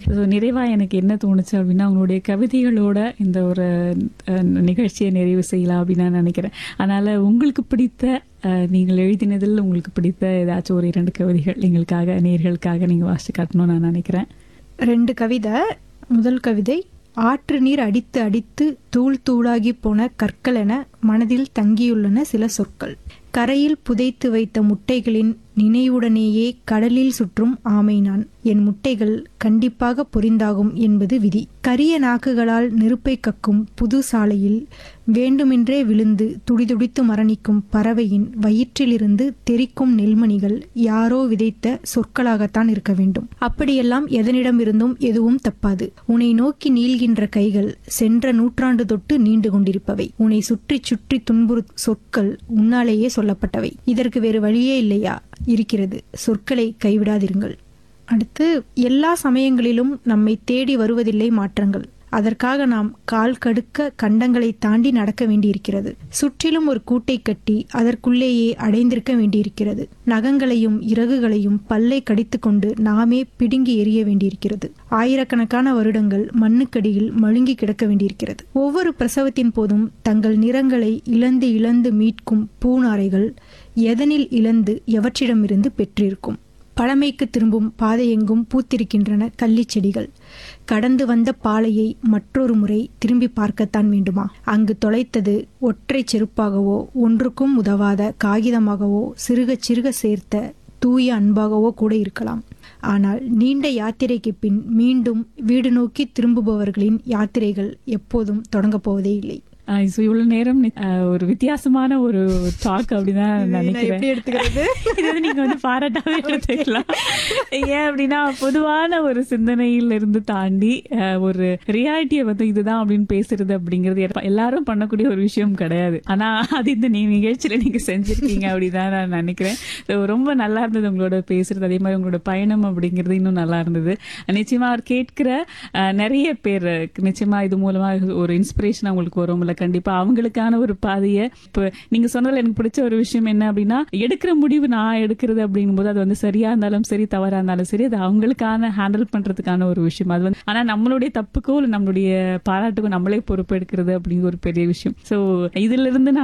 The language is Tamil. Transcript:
ஸோ நிறைவாக எனக்கு என்ன தோணுச்சு அப்படின்னா அவங்களுடைய கவிதைகளோட இந்த ஒரு அஹ், நிகழ்ச்சியை நிறைவு செய்யலாம் அப்படின்னு நான் நினைக்கிறேன் அதனால் உங்களுக்கு பிடித்த அஹ், நீங்கள் எழுதினதில் உங்களுக்கு பிடித்த ஏதாச்சும் ஒரு இரண்டு கவிதைகள் எங்களுக்காக நேர்களுக்காக நீங்கள் வாசித்து காட்டணும்னு நான் நினைக்கிறேன் ரெண்டு கவிதை முதல் கவிதை ஆற்று நீர் அடித்து அடித்து தூள் தூளாகி போன கற்கள் என மனதில் தங்கியுள்ளன சில சொற்கள் கரையில் புதைத்து வைத்த முட்டைகளின் நினைவுடனேயே கடலில் சுற்றும் ஆமை நான் என் முட்டைகள் கண்டிப்பாக பொரிந்தாகும் என்பது விதி கரிய நாக்குகளால் நெருப்பை கக்கும் புது சாலையில் வேண்டுமென்றே விழுந்து துடிதுடித்து மரணிக்கும் பறவையின் வயிற்றிலிருந்து தெரிக்கும் நெல்மணிகள் யாரோ விதைத்த சொற்களாகத்தான் இருக்க வேண்டும் அப்படியெல்லாம் எதனிடமிருந்தும் எதுவும் தப்பாது உன்னை நோக்கி நீள்கின்ற கைகள் சென்ற நூற்றாண்டு தொட்டு நீண்டு கொண்டிருப்பவை உன்னை சுற்றி சுற்றி துன்புறு சொற்கள் உன்னாலேயே சொல்லப்பட்டவை இதற்கு வேறு வழியே இல்லையா இருக்கிறது சொற்களை கைவிடாதிருங்கள் அடுத்து எல்லா சமயங்களிலும் நம்மை தேடி வருவதில்லை மாற்றங்கள் அதற்காக நாம் கால் கடுக்க கண்டங்களை தாண்டி நடக்க வேண்டியிருக்கிறது சுற்றிலும் ஒரு கூட்டை கட்டி அதற்குள்ளேயே அடைந்திருக்க வேண்டியிருக்கிறது நகங்களையும் இறகுகளையும் பல்லை கடித்துக்கொண்டு நாமே பிடுங்கி எறிய வேண்டியிருக்கிறது ஆயிரக்கணக்கான வருடங்கள் மண்ணுக்கடியில் மழுங்கி கிடக்க வேண்டியிருக்கிறது ஒவ்வொரு பிரசவத்தின் போதும் தங்கள் நிறங்களை இழந்து இழந்து மீட்கும் பூநாரைகள் எதனில் இழந்து எவற்றிடமிருந்து பெற்றிருக்கும் பழமைக்கு திரும்பும் பாதையெங்கும் பூத்திருக்கின்றன கள்ளிச் செடிகள் கடந்து வந்த பாலையை மற்றொரு முறை திரும்பி பார்க்கத்தான் வேண்டுமா அங்கு தொலைத்தது ஒற்றை செருப்பாகவோ ஒன்றுக்கும் உதவாத காகிதமாகவோ சிறுகச் சிறுக சேர்த்த தூய அன்பாகவோ கூட இருக்கலாம் ஆனால் நீண்ட யாத்திரைக்கு பின் மீண்டும் வீடு நோக்கி திரும்புபவர்களின் யாத்திரைகள் எப்போதும் தொடங்கப் போவதே இல்லை ஸோ இவ்வளோ நேரம் நி- அஹ், ஒரு வித்தியாசமான ஒரு டாக் அப்படிதான் நான் நினைக்கிறேன் எடுத்துக்கிறது இது வந்து நீங்க வந்து பாராட்டாவே எடுத்துக்கலாம் ஏன் அப்படின்னா பொதுவான ஒரு சிந்தனையில இருந்து தாண்டி அஹ், ஒரு ரியாலிட்டியை வந்து இதுதான் அப்படின்னு பேசுறது அப்படிங்கிறது எல்லா- எல்லாரும் பண்ணக்கூடிய ஒரு விஷயம் கிடையாது ஆனா அது இந்த நீ நிகழ்ச்சியில நீங்க செஞ்சிருக்கீங்க அப்படிதான் நான் நினைக்கிறேன் So, ரொம்ப நல்லா இருந்தது உங்களோட பேசுறது அதே மாதிரி உங்களோட பயணம் அப்படிங்கிறது இன்னும் நல்லா இருந்தது நிச்சயமா அவர் கேட்கிற அஹ், நிறைய பேர் நிச்சயமா இது மூலமா ஒரு இன்ஸ்பிரேஷன் அவங்களுக்கு வரும்ல கண்டிப்பா அவங்களுக்கான ஒரு பாதையை இப்போ நீங்க சொன்னதுல எனக்கு பிடிச்ச ஒரு விஷயம் என்ன அப்படின்னா எடுக்கிற முடிவு நான் எடுக்கிறது அப்படிங்கும்போது அது வந்து சரியா இருந்தாலும் சரி தவறா இருந்தாலும் சரி அது அவங்களுக்கான ஹேண்டில் பண்றதுக்கான ஒரு விஷயம் அது வந்து ஆனா நம்மளுடைய தப்புக்கோ இல்லை நம்மளுடைய பாராட்டுக்கோ நம்மளே பொறுப்பு எடுக்கிறது அப்படிங்கிற ஒரு பெரிய விஷயம் ஸோ இதுல இருந்து நான்